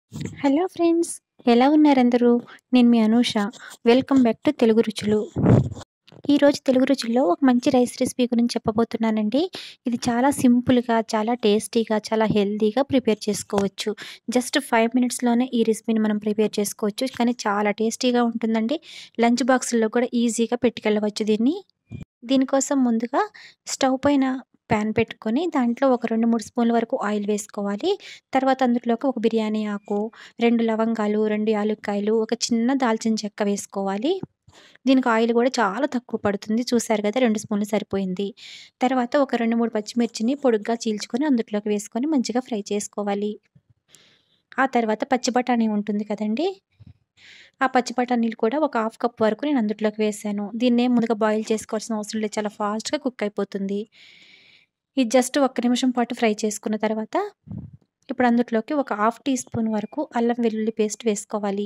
hello friends ఎలా ఉన్నారందరూ నేను మీ Anusha welcome back to Telugu Ruchulu ఈరోజు తెలుగు రుచుల్లో ఒక మంచి రైస్ రెసిపీ గురించి చెప్పబోతున్నానండి ఇది చాలా సింపుల్గా చాలా టేస్టీగా చాలా హెల్తీగా ప్రిపేర్ చేసుకోవచ్చు జస్ట్ ఫైవ్ మినిట్స్లోనే ఈ రెసిపీని మనం ప్రిపేర్ చేసుకోవచ్చు కానీ చాలా టేస్టీగా ఉంటుందండి లంచ్ బాక్సుల్లో కూడా ఈజీగా పెట్టుకెళ్ళవచ్చు దీన్ని దీనికోసం ముందుగా స్టవ్ పైన ప్యాన్ పెట్టుకొని దాంట్లో ఒక రెండు మూడు స్పూన్ల వరకు ఆయిల్ వేసుకోవాలి తర్వాత అందులోకి ఒక బిర్యానీ ఆకు రెండు లవంగాలు రెండు యాలుక్కాయలు ఒక చిన్న దాల్చిన చెక్క వేసుకోవాలి దీనికి ఆయిల్ కూడా చాలా తక్కువ పడుతుంది చూసారు కదా రెండు స్పూన్లు సరిపోయింది తర్వాత ఒక రెండు మూడు పచ్చిమిర్చిని పొడుగ్గా చీల్చుకొని అందులోకి వేసుకొని మంచిగా ఫ్రై చేసుకోవాలి ఆ తర్వాత పచ్చి బఠానీ ఉంటుంది కదండి ఆ పచ్చి బఠానీలు కూడా ఒక హాఫ్ కప్ వరకు నేను అందులోకి వేసాను దీన్నే ముందుగా బాయిల్ చేసుకోవాల్సిన అవసరం లేదు చాలా ఫాస్ట్గా కుక్ అయిపోతుంది ఇది జస్ట్ ఒక్క నిమిషం పాటు ఫ్రై చేసుకున్న తర్వాత ఇప్పుడు అందులోకి ఒక హాఫ్ టీ స్పూన్ వరకు అల్లం వెల్లుల్లి పేస్ట్ వేసుకోవాలి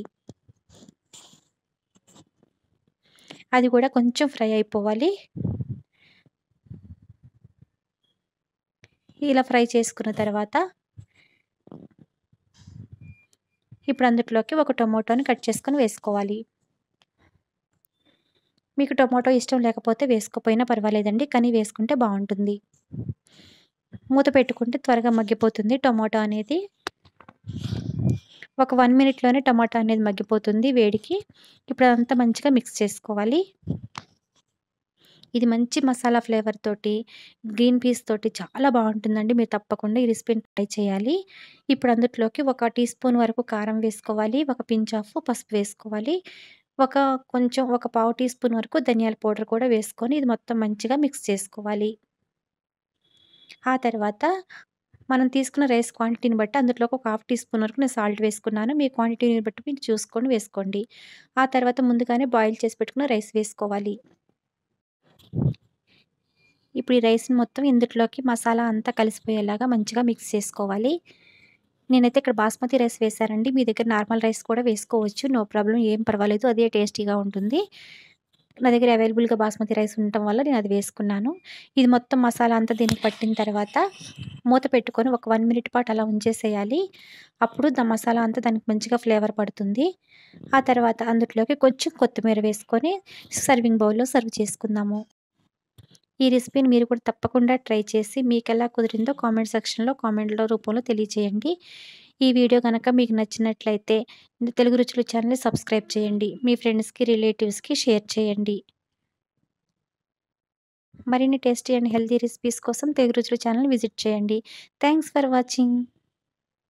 అది కూడా కొంచెం ఫ్రై అయిపోవాలి ఇలా ఫ్రై చేసుకున్న తర్వాత ఇప్పుడు అందులోకి ఒక టొమాటోని కట్ చేసుకొని వేసుకోవాలి మీకు టొమాటో ఇష్టం లేకపోతే వేసుకోపోయినా పర్వాలేదండి కానీ వేసుకుంటే బాగుంటుంది మూత పెట్టుకుంటే త్వరగా మగ్గిపోతుంది టొమాటో అనేది ఒక వన్ మినిట్లోనే టమాటా అనేది మగ్గిపోతుంది వేడికి ఇప్పుడు అదంతా మంచిగా మిక్స్ చేసుకోవాలి ఇది మంచి మసాలా ఫ్లేవర్ తోటి గ్రీన్ పీస్ తోటి చాలా బాగుంటుందండి మీరు తప్పకుండా ఈ రెసిపీని ట్రై చేయాలి ఇప్పుడు అందులోకి ఒక టీ స్పూన్ వరకు కారం వేసుకోవాలి ఒక పించ్ ఆఫ్ పసుపు వేసుకోవాలి ఒక కొంచెం ఒక పావు టీ స్పూన్ వరకు ధనియాల పౌడర్ కూడా వేసుకొని ఇది మొత్తం మంచిగా మిక్స్ చేసుకోవాలి ఆ తర్వాత మనం తీసుకున్న రైస్ క్వాంటిటీని బట్టి అందులోకి ఒక హాఫ్ టీ స్పూన్ వరకు నేను సాల్ట్ వేసుకున్నాను మీ క్వాంటిటీని బట్టి మీరు చూసుకొని వేసుకోండి ఆ తర్వాత ముందుగానే బాయిల్ చేసి పెట్టుకున్న రైస్ వేసుకోవాలి ఇప్పుడు ఈ రైస్ని మొత్తం ఇందులోకి మసాలా అంతా కలిసిపోయేలాగా మంచిగా మిక్స్ చేసుకోవాలి నేనైతే ఇక్కడ బాస్మతి రైస్ వేసానండి మీ దగ్గర నార్మల్ రైస్ కూడా వేసుకోవచ్చు నో ప్రాబ్లం ఏం పర్వాలేదు అదే టేస్టీగా ఉంటుంది నా దగ్గర అవైలబుల్గా బాస్మతి రైస్ ఉండటం వల్ల నేను అది వేసుకున్నాను ఇది మొత్తం మసాలా అంతా దీనికి పట్టిన తర్వాత మూత పెట్టుకొని ఒక వన్ మినిట్ పాటు అలా ఉంచేసేయాలి అప్పుడు ద మసాలా అంతా దానికి మంచిగా ఫ్లేవర్ పడుతుంది ఆ తర్వాత అందులోకి కొంచెం కొత్తిమీర వేసుకొని సర్వింగ్ బౌల్లో సర్వ్ చేసుకుందాము ఈ రెసిపీని మీరు కూడా తప్పకుండా ట్రై చేసి మీకు ఎలా కుదిరిందో కామెంట్ సెక్షన్లో కామెంట్లో రూపంలో తెలియచేయండి ఈ వీడియో కనుక మీకు నచ్చినట్లయితే తెలుగు రుచులు ఛానల్ని సబ్స్క్రైబ్ చేయండి మీ ఫ్రెండ్స్కి రిలేటివ్స్కి షేర్ చేయండి మరిన్ని టేస్టీ అండ్ హెల్తీ రెసిపీస్ కోసం తెలుగు రుచులు ఛానల్ విజిట్ చేయండి థ్యాంక్స్ ఫర్ వాచింగ్